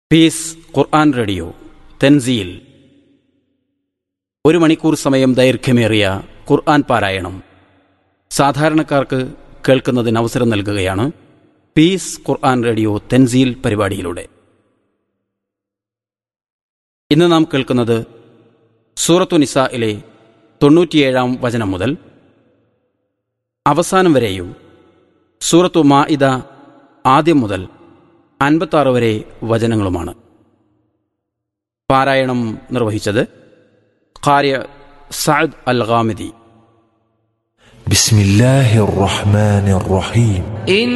piece ഖുർആൻ radio Thanzeel ഒരു മണിക്കൂർ സമയം ദൈർഘ്യമേറിയ ഖുർആൻ പാരായണം സാധാരണക്കാർക്ക് കേൾക്കുന്നതിന് അവസരം നൽകുകയാണ് പീസ് ഖുർആൻ റേഡിയോ തെൻസീൽ പരിപാടിയിലൂടെ ഇന്ന് നാം കേൾക്കുന്നത് സൂറത്തു നിസായിലെ തൊണ്ണൂറ്റിയേഴാം വചനം മുതൽ അവസാനം വരെയും സൂറത്തു മാഇദ ആദ്യം മുതൽ അൻപത്താറ് വരെ വചനങ്ങളുമാണ് പാരായണം നിർവഹിച്ചത് ഖാര്യ സഅദ് അൽ ഗാമിദി بسم الله الرحمن الرحيم